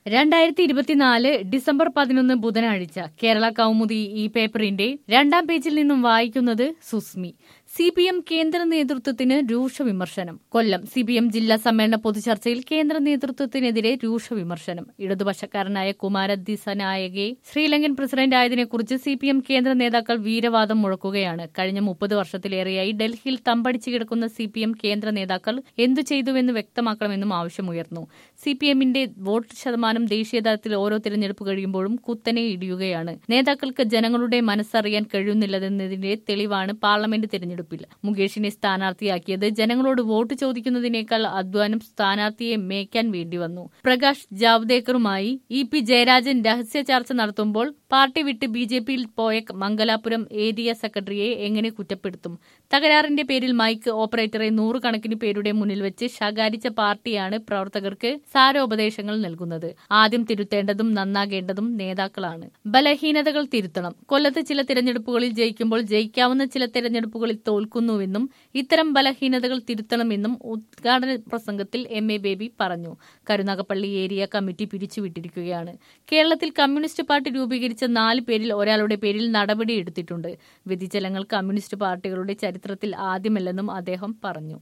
രണ്ടായിരത്തി ഇരുപത്തിനാല് ഡിസംബർ പതിനൊന്ന് ബുധനാഴ്ച കേരള കൗമുദി ഈ പേപ്പറിന്റെ രണ്ടാം പേജിൽ നിന്നും വായിക്കുന്നത് സുസ്മി സി പി എം കേന്ദ്ര നേതൃത്വത്തിന് രൂക്ഷ വിമർശനം കൊല്ലം സി പി എം ജില്ലാ സമ്മേളന പൊതുചർച്ചയിൽ കേന്ദ്ര നേതൃത്വത്തിനെതിരെ രൂക്ഷ വിമർശനം ഇടതുപക്ഷക്കാരനായ കുമാരദിസനായകെ ശ്രീലങ്കൻ പ്രസിഡന്റ് ആയതിനെക്കുറിച്ച് സി പി എം കേന്ദ്ര നേതാക്കൾ വീരവാദം മുഴക്കുകയാണ് കഴിഞ്ഞ മുപ്പത് വർഷത്തിലേറെയായി ഡൽഹിയിൽ തമ്പടിച്ചു കിടക്കുന്ന സി പി എം കേന്ദ്ര നേതാക്കൾ എന്തു ചെയ്തുവെന്ന് വ്യക്തമാക്കണമെന്നും ആവശ്യമുയർന്നു സി പി എമ്മിന്റെ വോട്ട് ശതമാനം ദേശീയതലത്തിൽ ഓരോ തിരഞ്ഞെടുപ്പ് കഴിയുമ്പോഴും കുത്തനെ ഇടിയുകയാണ് നേതാക്കൾക്ക് ജനങ്ങളുടെ മനസ്സറിയാൻ കഴിയുന്നില്ലെന്നതിന്റെ തെളിവാണ് പാർലമെന്റ് തിരഞ്ഞെടുപ്പിൽ മുകേഷിനെ സ്ഥാനാർത്ഥിയാക്കിയത് ജനങ്ങളോട് വോട്ട് ചോദിക്കുന്നതിനേക്കാൾ അധ്വാനം സ്ഥാനാർത്ഥിയെ മേയ്ക്കാൻ വേണ്ടി വന്നു പ്രകാശ് ജാവ്ദേക്കറുമായി ഇ പി ജയരാജൻ രഹസ്യ ചർച്ച നടത്തുമ്പോൾ പാർട്ടി വിട്ട് ബി ജെ പിയിൽ പോയ മംഗലാപുരം ഏരിയ സെക്രട്ടറിയെ എങ്ങനെ കുറ്റപ്പെടുത്തും തകരാറിന്റെ പേരിൽ മൈക്ക് ഓപ്പറേറ്ററെ നൂറുകണക്കിന് പേരുടെ മുന്നിൽ വെച്ച് ശകാരിച്ച പാർട്ടിയാണ് പ്രവർത്തകർക്ക് സാരോപദേശങ്ങൾ നൽകുന്നത് ആദ്യം തിരുത്തേണ്ടതും നന്നാകേണ്ടതും നേതാക്കളാണ് ബലഹീനതകൾ തിരുത്തണം കൊല്ലത്ത് ചില തിരഞ്ഞെടുപ്പുകളിൽ ജയിക്കുമ്പോൾ ജയിക്കാവുന്ന ചില തിരഞ്ഞെടുപ്പുകളിൽ തോൽക്കുന്നുവെന്നും ഇത്തരം ബലഹീനതകൾ തിരുത്തണമെന്നും ഉദ്ഘാടന പ്രസംഗത്തിൽ എം എ ബേബി പറഞ്ഞു കരുനാഗപ്പള്ളി ഏരിയ കമ്മിറ്റി പിരിച്ചുവിട്ടിരിക്കുകയാണ് കേരളത്തിൽ കമ്മ്യൂണിസ്റ്റ് പാർട്ടി രൂപീകരിച്ച നാല് പേരിൽ ഒരാളുടെ പേരിൽ നടപടിയെടുത്തിട്ടുണ്ട് വ്യതിചലങ്ങൾ കമ്മ്യൂണിസ്റ്റ് പാർട്ടികളുടെ ചരിത്രത്തിൽ ആദ്യമല്ലെന്നും അദ്ദേഹം പറഞ്ഞു